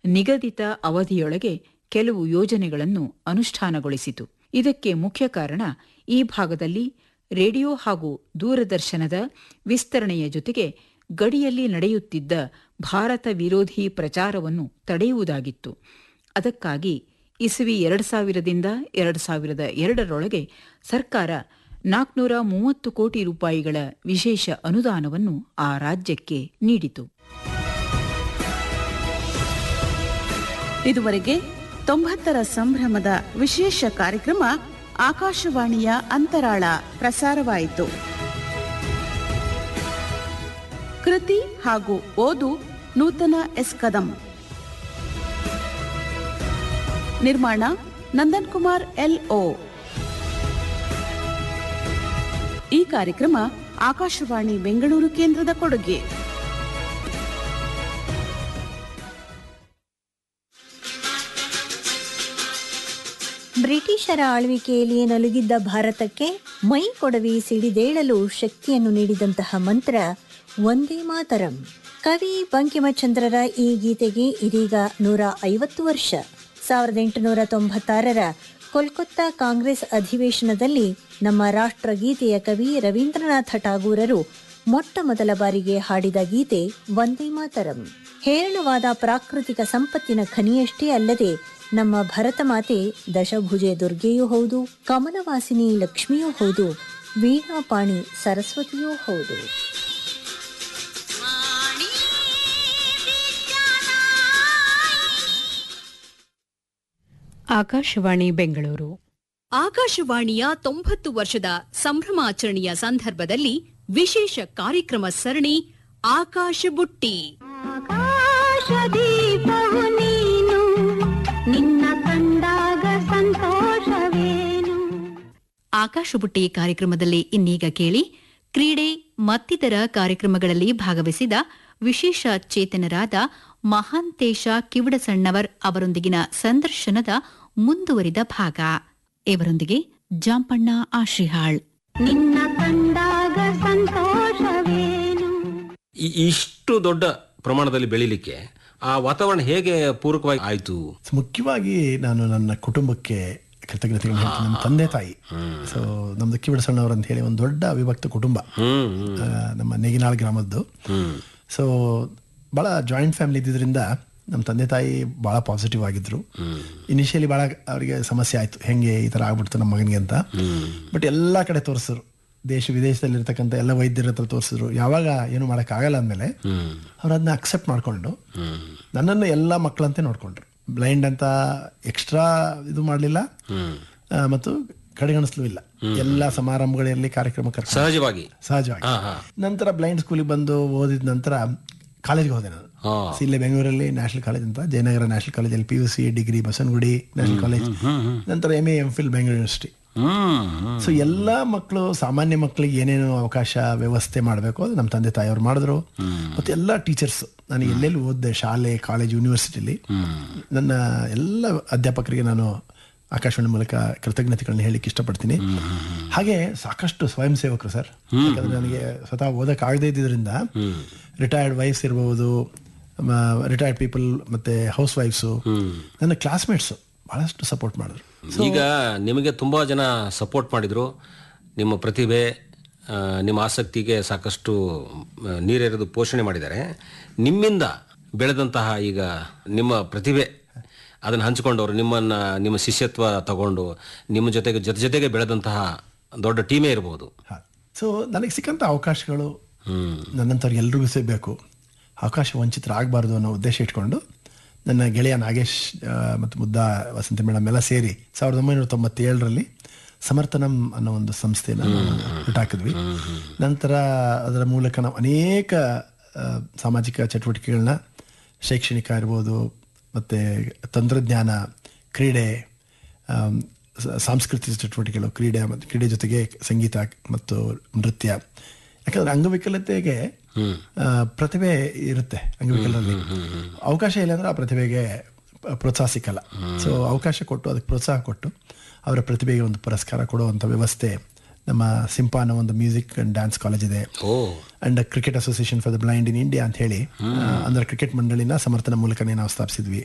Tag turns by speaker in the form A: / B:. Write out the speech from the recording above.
A: ನಿಗದಿತ ಅವಧಿಯೊಳಗೆ ಕೆಲವು ಯೋಜನೆಗಳನ್ನು ಅನುಷ್ಠಾನಗೊಳಿಸಿತು ಇದಕ್ಕೆ ಮುಖ್ಯ ಕಾರಣ ಈ ಭಾಗದಲ್ಲಿ ರೇಡಿಯೋ ಹಾಗೂ ದೂರದರ್ಶನದ ವಿಸ್ತರಣೆಯ ಜೊತೆಗೆ ಗಡಿಯಲ್ಲಿ ನಡೆಯುತ್ತಿದ್ದ ಭಾರತ ವಿರೋಧಿ ಪ್ರಚಾರವನ್ನು ತಡೆಯುವುದಾಗಿತ್ತು ಅದಕ್ಕಾಗಿ ಇಸವಿ ಎರಡು ಸಾವಿರದಿಂದ ಎರಡು ಸಾವಿರದ ಎರಡರೊಳಗೆ ಸರ್ಕಾರ ನಾಲ್ಕುನೂರ ಮೂವತ್ತು ಕೋಟಿ ರೂಪಾಯಿಗಳ ವಿಶೇಷ ಅನುದಾನವನ್ನು ಆ ರಾಜ್ಯಕ್ಕೆ ನೀಡಿತು
B: ಇದುವರೆಗೆ ತೊಂಬತ್ತರ ಸಂಭ್ರಮದ ವಿಶೇಷ ಕಾರ್ಯಕ್ರಮ ಆಕಾಶವಾಣಿಯ ಅಂತರಾಳ ಪ್ರಸಾರವಾಯಿತು ಕೃತಿ ಹಾಗೂ ಓದು ನೂತನ ಎಸ್ ಕದಂ ನಿರ್ಮಾಣ ನಂದನ್ ಕುಮಾರ್ ಎಲ್ ಓ ಈ ಕಾರ್ಯಕ್ರಮ ಆಕಾಶವಾಣಿ ಬೆಂಗಳೂರು ಕೇಂದ್ರದ ಕೊಡುಗೆ
C: ಬ್ರಿಟಿಷರ ಆಳ್ವಿಕೆಯಲ್ಲಿ ನಲುಗಿದ್ದ ಭಾರತಕ್ಕೆ ಮೈ ಕೊಡವಿ ಸಿಡಿದೇಳಲು ಶಕ್ತಿಯನ್ನು ನೀಡಿದಂತಹ ಮಂತ್ರ ಒಂದೇ ಮಾತರಂ ಕವಿ ಬಂಕಿಮಚಂದ್ರರ ಈ ಗೀತೆಗೆ ಇದೀಗ ನೂರ ಐವತ್ತು ವರ್ಷ ಸಾವಿರದ ಎಂಟುನೂರ ತೊಂಬತ್ತಾರರ ಕೋಲ್ಕತ್ತಾ ಕಾಂಗ್ರೆಸ್ ಅಧಿವೇಶನದಲ್ಲಿ ನಮ್ಮ ರಾಷ್ಟ್ರಗೀತೆಯ ಕವಿ ರವೀಂದ್ರನಾಥ ಠಾಗೂರರು ಮೊಟ್ಟ ಮೊದಲ ಬಾರಿಗೆ ಹಾಡಿದ ಗೀತೆ ವಂದೇ ಮಾತರಂ ಹೇರಳವಾದ ಪ್ರಾಕೃತಿಕ ಸಂಪತ್ತಿನ ಖನಿಯಷ್ಟೇ ಅಲ್ಲದೆ ನಮ್ಮ ಭರತ ಮಾತೆ ದಶಭುಜೆ ದುರ್ಗೆಯೂ ಹೌದು ಕಮಲವಾಸಿನಿ ಲಕ್ಷ್ಮಿಯೂ ಹೌದು ವೀಣಾಪಾಣಿ ಸರಸ್ವತಿಯೂ ಹೌದು
D: ಆಕಾಶವಾಣಿ ಬೆಂಗಳೂರು
E: ಆಕಾಶವಾಣಿಯ ತೊಂಬತ್ತು ವರ್ಷದ ಸಂಭ್ರಮಾಚರಣೆಯ ಸಂದರ್ಭದಲ್ಲಿ ವಿಶೇಷ ಕಾರ್ಯಕ್ರಮ ಸರಣಿ ಆಕಾಶ ಬುಟ್ಟಿ
F: ಆಕಾಶದೀಪವು ನೀನು ನಿನ್ನ ಕಂಡಾಗ ಸಂತೋಷವೇನು
E: ಆಕಾಶ ಬುಟ್ಟಿ ಕಾರ್ಯಕ್ರಮದಲ್ಲಿ ಇನ್ನೀಗ ಕೇಳಿ ಕ್ರೀಡೆ ಮತ್ತಿತರ ಕಾರ್ಯಕ್ರಮಗಳಲ್ಲಿ ಭಾಗವಹಿಸಿದ ವಿಶೇಷ ಚೇತನರಾದ ಮಹಾಂತೇಶ ಕಿವಡಸಣ್ಣವರ್ ಅವರೊಂದಿಗಿನ ಸಂದರ್ಶನದ ಮುಂದುವರಿದ ಭಾಗ ಇವರೊಂದಿಗೆ ಜಾಂಪಣ್ಣ ಆಶಿಹಾಳ್
F: ನಿನ್ನ ಕಂಡಾಗ ಸಂತೋಷವೇನು
G: ಈ- ಇಷ್ಟು ದೊಡ್ಡ ಪ್ರಮಾಣದಲ್ಲಿ ಬೆಳಿಲಿಕ್ಕೆ ಆ ವಾತಾವರಣ ಹೇಗೆ ಪೂರಕವಾಗಿ ಆಯ್ತು
H: ಮುಖ್ಯವಾಗಿ ನಾನು ನನ್ನ ಕುಟುಂಬಕ್ಕೆ ಕೃತಜ್ಞತೆಗಳು ಹೇಳ್ತೀನಿ ನಮ್ಮ ತಂದೆ ತಾಯಿ ಸೊ ನಮ್ದು ಕಿವಿಡಸಣ್ಣವ್ರು ಅಂತ ಹೇಳಿ ಒಂದು ದೊಡ್ಡ ಅವಿಭಕ್ತ ಕುಟುಂಬ
G: ಹ್ಮ್ ಹ್ಮ್.
H: ಆ, ನಮ್ಮ ನೇಗಿನಾಳ್ ಗ್ರಾಮದ್ದು ಸೊ ಭಾಳ ಜಾಯಿಂಟ್ ಫ್ಯಾಮಿಲಿ ಇದ್ದಿದ್ರಿಂದ ನಮ್ಮ ತಂದೆ ತಾಯಿ ಭಾಳ ಪಾಸಿಟಿವ್ ಆಗಿದ್ರು ಇನಿಷಿಯಲಿ ಭಾಳ ಅವರಿಗೆ ಸಮಸ್ಯೆ ಆಯಿತು ಹೆಂಗೆ ಈ ಥರ ಆಗ್ಬಿಡ್ತು ನಮ್ಮ ಮಗನಿಗೆ ಅಂತ ಬಟ್ ಎಲ್ಲ ಕಡೆ ತೋರಿಸಿದ್ರು ದೇಶ ವಿದೇಶದಲ್ಲಿರ್ತಕ್ಕಂಥ ಎಲ್ಲ ವೈದ್ಯರ ಹತ್ರ ತೋರಿಸಿದ್ರು ಯಾವಾಗ ಏನು ಮಾಡೋಕ್ಕಾಗಲ್ಲ ಅಂದಮೇಲೆ ಅವ್ರು ಅದನ್ನ ಅಕ್ಸೆಪ್ಟ್ ಮಾಡಿಕೊಂಡು ನನ್ನನ್ನು ಎಲ್ಲ ಮಕ್ಕಳಂತೆ ನೋಡ್ಕೊಂಡ್ರು ಬ್ಲೈಂಡ್ ಅಂತ ಎಕ್ಸ್ಟ್ರಾ ಇದು ಮಾಡಲಿಲ್ಲ ಮತ್ತು ಕಡೆಗಣಿಸ್ಲೂ ಇಲ್ಲ ಎಲ್ಲ ಸಮಾರಂಭಗಳಿರಲಿ ಕಾರ್ಯಕ್ರಮ ಕರ್ಕೊಂಡು
G: ಸಹಜವಾಗಿ
H: ಸಹಜವಾಗಿ ನಂತರ ಬ್ಲೈಂಡ್ ಸ್ಕೂಲಿಗೆ ಬಂದು ಓದಿದ ನಂತರ ಕಾಲೇಜ್ಗೆ ಹೋದೆ ನಾನು
G: ಹಾ.
H: ಸೊ ಇಲ್ಲೇ ಬೆಂಗಳೂರಲ್ಲಿ ನ್ಯಾಷನಲ್ ಕಾಲೇಜ್ ಅಂತ ಜಯನಗರ ನ್ಯಾಷನಲ್ ಕಾಲೇಜಲ್ಲಿ P U C degree Basavanagudi national college ನಂತರ M A M Phil Bengaluru university
G: ಹ್ಮ್ ಹ್ಮ್.
H: ಸೊ ಎಲ್ಲ ಮಕ್ಕಳು ಸಾಮಾನ್ಯ ಮಕ್ಕಳಿಗೆ ಏನೇನು ಅವಕಾಶ ವ್ಯವಸ್ಥೆ ಮಾಡಬೇಕು ಅದು ನಮ್ಮ ತಂದೆ ತಾಯಿಯವರು ಮಾಡಿದ್ರು ಮತ್ತು ಎಲ್ಲ ಟೀಚರ್ಸ್ ನಾನು ಎಲ್ಲೆಲ್ಲಿ ಓದಿದೆ ಶಾಲೆ ಕಾಲೇಜ್ ಯೂನಿವರ್ಸಿಟಿಲಿ ನನ್ನ ಎಲ್ಲ ಅಧ್ಯಾಪಕರಿಗೆ ನಾನು ಆಕಾಶವಾಣಿ ಮೂಲಕ ಕೃತಜ್ಞತೆಗಳನ್ನ ಹೇಳಿಕ್ಕೆ ಇಷ್ಟಪಡ್ತೀನಿ ಹಾಗೆ ಸಾಕಷ್ಟು ಸ್ವಯಂ ಸೇವಕರು ಸರ್ ಯಾಕಂದ್ರೆ ನನಗೆ ಸ್ವತಃ ಓದಕ್ಕೆ ಆಗದೇ ಇದ್ದಿದ್ದರಿಂದ ರಿಟೈರ್ಡ್ ವೈಫ್ಸ್ ಇರ್ಬೋದು ರಿಟೈರ್ಡ್ ಪೀಪಲ್ ಮತ್ತೆ ಹೌಸ್ ವೈಫ್ಸು ನನ್ನ ಕ್ಲಾಸ್ಮೇಟ್ಸು ಬಹಳಷ್ಟು ಸಪೋರ್ಟ್ ಮಾಡಿದ್ರು
G: ಈಗ ನಿಮಗೆ ತುಂಬಾ ಜನ ಸಪೋರ್ಟ್ ಮಾಡಿದ್ರು ನಿಮ್ಮ ಪ್ರತಿಭೆ ಆ, ನಿಮ್ಮ ಆಸಕ್ತಿಗೆ ಸಾಕಷ್ಟು ಆ, ನೀರೆರೆದು ಪೋಷಣೆ ಮಾಡಿದ್ದಾರೆ ನಿಮ್ಮಿಂದ ಬೆಳೆದಂತಹ ಈಗ ನಿಮ್ಮ ಪ್ರತಿಭೆ ಅದನ್ನು ಹಂಚಿಕೊಂಡವರು ನಿಮ್ಮನ್ನ ನಿಮ್ಮ ಶಿಷ್ಯತ್ವ ತಗೊಂಡು ನಿಮ್ಮ ಜೊತೆಗೆ ಜೊತೆ ಜೊತೆಗೆ ಬೆಳೆದಂತಹ ದೊಡ್ಡ ಟೀಮೇ ಇರಬಹುದು
H: ಸೊ ನನಗೆ ಸಿಕ್ಕಂಥ ಅವಕಾಶಗಳು ನನ್ನಂಥವ್ರಿಗೆ ಎಲ್ರಿಗೂ ಸಿಗಬೇಕು ಅವಕಾಶ ವಂಚಿತರಾಗಬಾರ್ದು ಅನ್ನೋ ಉದ್ದೇಶ ಇಟ್ಕೊಂಡು ನನ್ನ ಗೆಳೆಯ ನಾಗೇಶ್ ಆ, ಮತ್ತು ಮುದ್ದಾ ವಸಂತಿ ಮೇಡಮ್ ಎಲ್ಲ ಸೇರಿ ಸಾವಿರದ ಒಂಬೈನೂರ ತೊಂಬತ್ತೇಳರಲ್ಲಿ ಸಮರ್ಥನಂ ಅನ್ನೋ ಒಂದು ಸಂಸ್ಥೆನ ಹುಟ್ಟಾಕಿದ್ವಿ ನಂತರ ಅದರ ಮೂಲಕ ನಾವು ಅನೇಕ ಆ, ಸಾಮಾಜಿಕ ಚಟುವಟಿಕೆಗಳನ್ನ ಶೈಕ್ಷಣಿಕ ಇರ್ಬೋದು ಮತ್ತು ತಂತ್ರಜ್ಞಾನ ಕ್ರೀಡೆ ಆಮ್, ಸ- ಸಾಂಸ್ಕೃತಿಕ ಚಟುವಟಿಕೆಗಳು ಕ್ರೀಡೆ ಮತ್ತು ಕ್ರೀಡೆ ಜೊತೆಗೆ ಸಂಗೀತ ಮತ್ತು ನೃತ್ಯ ಯಾಕಂದ್ರೆ ಅಂಗವಿಕಲತೆಗೆ ಆ, ಪ್ರತಿಭೆ ಇರುತ್ತೆ ಅಂಗವಿಕಲರಲ್ಲಿ ಅವಕಾಶ ಇಲ್ಲ ಅಂದ್ರೆ ಆ ಪ್ರತಿಭೆಗೆ ಪ- ಪ್ರೋತ್ಸಾಹ ಸಿಕ್ಕಲ್ಲ ಸೊ ಅವಕಾಶ ಕೊಟ್ಟು ಅದಕ್ಕೆ ಪ್ರೋತ್ಸಾಹ ಕೊಟ್ಟು ಅವರ ಪ್ರತಿಭೆಗೆ ಒಂದು ಪುರಸ್ಕಾರ ಕೊಡುವಂಥ ವ್ಯವಸ್ಥೆ ನಮ್ಮ ಸಿಂಪಾ ಅನ್ನೋ ಒಂದು ಮ್ಯೂಸಿಕ್ ಅಂಡ್ ಡ್ಯಾನ್ಸ್ ಕಾಲೇಜ್ ಇದೆ and cricket association for the blind in India ಅಂತ ಹೇಳಿ ಆ, ಅಂದ್ರೆ ಕ್ರಿಕೆಟ್ ಮಂಡಳಿನ ಸಮರ್ಥನ ಮೂಲಕನೇ ನಾವು ಸ್ಥಾಪಿಸಿದ್ವಿ